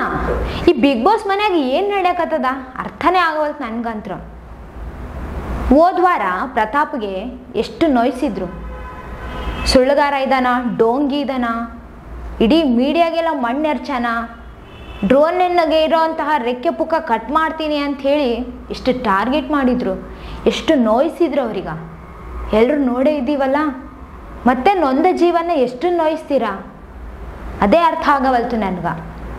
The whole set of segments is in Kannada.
ಈ ಬಿಗ್ ಬಾಸ್ ಮನ್ಯಾಗ ಏನು ನಡೆಯಕತ್ತದ ಅರ್ಥನೇ ಆಗವಲ್ತು ನನ್ಗಂತ್ರ ಹೋದ ವಾರ ಪ್ರತಾಪ್ಗೆ ಎಷ್ಟು ನೋಯಿಸಿದ್ರು ಸುಳ್ಳುಗಾರ ಇದ್ದಾನ ಡೋಂಗಿ ಇದ್ದಾನ ಇಡೀ ಮೀಡಿಯಾಗೆಲ್ಲ ಮಣ್ಣೆರ್ಚನ ಡ್ರೋನಿಗೆ ಇರೋಂತಹ ರೆಕ್ಕೆ ಪುಕ್ಕ ಕಟ್ ಮಾಡ್ತೀನಿ ಅಂತ ಹೇಳಿ ಎಷ್ಟು ಟಾರ್ಗೆಟ್ ಮಾಡಿದ್ರು ಎಷ್ಟು ನೋಯಿಸಿದ್ರು ಅವ್ರೀಗ ಎಲ್ಲರೂ ನೋಡೇ ಇದ್ದೀವಲ್ಲ ಮತ್ತೆ ನೊಂದ ಜೀವನ ಎಷ್ಟು ನೋಯಿಸ್ತೀರಾ ಅದೇ ಅರ್ಥ ಆಗವಲ್ತು ನನಗೆ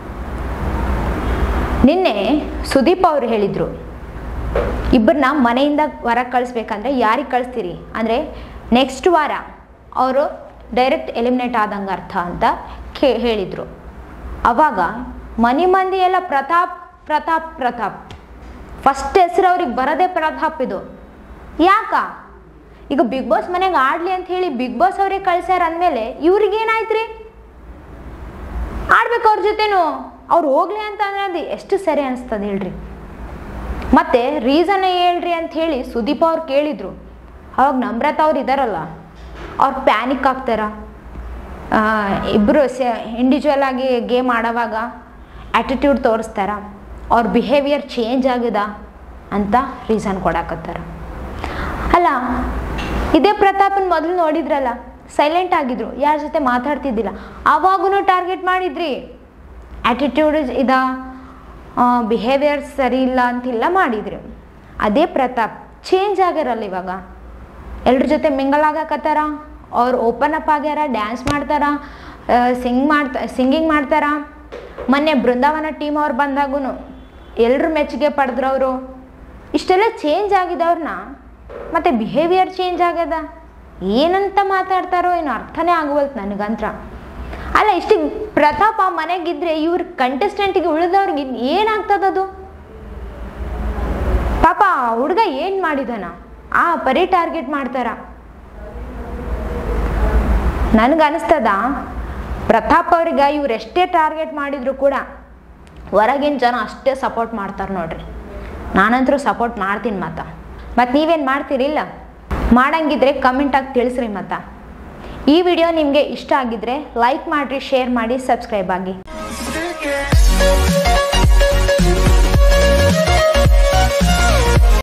ನಿನ್ನೆ ಸುದೀಪ್ ಅವರು ಹೇಳಿದರು ಇಬ್ಬರನ್ನ ಮನೆಯಿಂದ ಹೊರಗೆ ಕಳಿಸ್ಬೇಕಂದ್ರೆ ಯಾರಿಗೆ ಕಳಿಸ್ತೀರಿ ಅಂದರೆ ನೆಕ್ಸ್ಟ್ ವಾರ ಅವರು ಡೈರೆಕ್ಟ್ ಎಲಿಮಿನೇಟ್ ಆದಂಗೆ ಅರ್ಥ ಅಂತ ಕೇ ಹೇಳಿದರು ಅವಾಗ ಮನೆ ಮಂದಿ ಎಲ್ಲ ಪ್ರತಾಪ್ ಪ್ರತಾಪ್ ಪ್ರತಾಪ್ ಫಸ್ಟ್ ಹೆಸರು ಅವ್ರಿಗೆ ಬರೋದೇ ಪ್ರತಾಪ್ ಇದು ಯಾಕ ಈಗ ಬಿಗ್ ಬಾಸ್ ಮನೆಗೆ ಆಡ್ಲಿ ಅಂತ ಹೇಳಿ ಬಿಗ್ ಬಾಸ್ ಅವ್ರಿಗೆ ಕಳ್ಸ್ಯಾರ ಅಂದಮೇಲೆ ಇವ್ರಿಗೇನಾಯ್ತು ರೀ ಆಡ್ಬೇಕು ಅವ್ರ ಜೊತೆನೂ ಅವ್ರು ಹೋಗ್ಲಿ ಅಂತ ಅಂದ್ರೆ ಅದು ಎಷ್ಟು ಸರಿ ಅನಿಸ್ತದೆ ಹೇಳ್ರಿ ಮತ್ತೆ ರೀಸನ್ ಹೇಳ್ರಿ ಅಂತ ಹೇಳಿ ಸುದೀಪ್ ಅವ್ರು ಕೇಳಿದ್ರು ಅವಾಗ ನಮ್ರತ ಅವ್ರು ಇದಾರಲ್ಲ ಅವ್ರು ಪ್ಯಾನಿಕ್ ಆಗ್ತಾರ ಇಬ್ಬರು ಸೆ ಇಂಡಿವಿಜುವಲ್ ಆಗಿ ಗೇಮ್ ಆಡೋವಾಗ ಆ್ಯಟಿಟ್ಯೂಡ್ ತೋರಿಸ್ತಾರ ಅವ್ರ ಬಿಹೇವಿಯರ್ ಚೇಂಜ್ ಆಗಿದೆ ಅಂತ ರೀಸನ್ ಕೊಡಾಕತ್ತಾರ ಅಲ್ಲ ಇದೇ ಪ್ರತಾಪನ್ ಮೊದಲು ನೋಡಿದ್ರಲ್ಲ ಸೈಲೆಂಟ್ ಆಗಿದ್ರು ಯಾರ ಜೊತೆ ಮಾತಾಡ್ತಿದ್ದಿಲ್ಲ ಆವಾಗೂ ಟಾರ್ಗೆಟ್ ಮಾಡಿದ್ರಿ ಆ್ಯಟಿಟ್ಯೂಡ್ ಇದ ಬಿಹೇವಿಯರ್ ಸರಿ ಇಲ್ಲ ಅಂತೆಲ್ಲ ಮಾಡಿದ್ರು ಅದೇ ಪ್ರತಾಪ್ ಚೇಂಜ್ ಆಗ್ಯಾರಲ್ಲ ಇವಾಗ ಎಲ್ರ ಜೊತೆ ಮಿಂಗಲ್ ಆಗಕತ್ತಾರ ಅವ್ರು ಓಪನ್ ಅಪ್ ಆಗ್ಯಾರ ಡ್ಯಾನ್ಸ್ ಮಾಡ್ತಾರ ಸಿಂಗ್ ಮಾಡ್ತಾ ಸಿಂಗಿಂಗ್ ಮಾಡ್ತಾರ ಮೊನ್ನೆ ಬೃಂದಾವನ ಟೀಮ್ ಅವ್ರು ಬಂದಾಗೂ ಎಲ್ಲರೂ ಮೆಚ್ಚುಗೆ ಪಡೆದ್ರು ಅವರು ಇಷ್ಟೆಲ್ಲ ಚೇಂಜ್ ಆಗಿದವ್ರನ್ನ ಮತ್ತು ಬಿಹೇವಿಯರ್ ಚೇಂಜ್ ಆಗ್ಯದ ಏನಂತ ಮಾತಾಡ್ತಾರೋ ಏನು ಅರ್ಥನೇ ಆಗವಲ್ತು ನನಗಂತ್ರ ಅಲ್ಲ ಇಷ್ಟು ಪ್ರತಾಪ ಮನೆಗಿದ್ರೆ ಇವ್ರ ಕಂಟೆಸ್ಟೆಂಟಿಗೆ ಉಳಿದವ್ರಿಗೆ ಏನಾಗ್ತದದು ಪಾಪ ಹುಡುಗ ಏನು ಮಾಡಿದಾನ ಆ ಪರಿ ಟಾರ್ಗೆಟ್ ಮಾಡ್ತಾರ ನನಗನ್ನಿಸ್ತದ ಪ್ರತಾಪ್ ಅವ್ರಿಗೆ ಇವ್ರು ಎಷ್ಟೇ ಟಾರ್ಗೆಟ್ ಮಾಡಿದ್ರು ಕೂಡ ಹೊರಗಿನ ಜನ ಅಷ್ಟೇ ಸಪೋರ್ಟ್ ಮಾಡ್ತಾರೆ ನೋಡ್ರಿ ನಾನಂತರೂ ಸಪೋರ್ಟ್ ಮಾಡ್ತೀನಿ ಮತ್ತ ಮತ್ತು ನೀವೇನು ಮಾಡ್ತೀರಿಲ್ಲ ಮಾಡಂಗಿದ್ರೆ ಕಮೆಂಟಾಗಿ ತಿಳಿಸ್ರಿ ಮತ್ತ ಈ ವಿಡಿಯೋ ನಿಮಗೆ ಇಷ್ಟ ಆಗಿದ್ರೆ ಲೈಕ್ ಮಾಡಿರಿ ಶೇರ್ ಮಾಡಿ ಸಬ್ಸ್ಕ್ರೈಬ್ ಆಗಿ Stick it.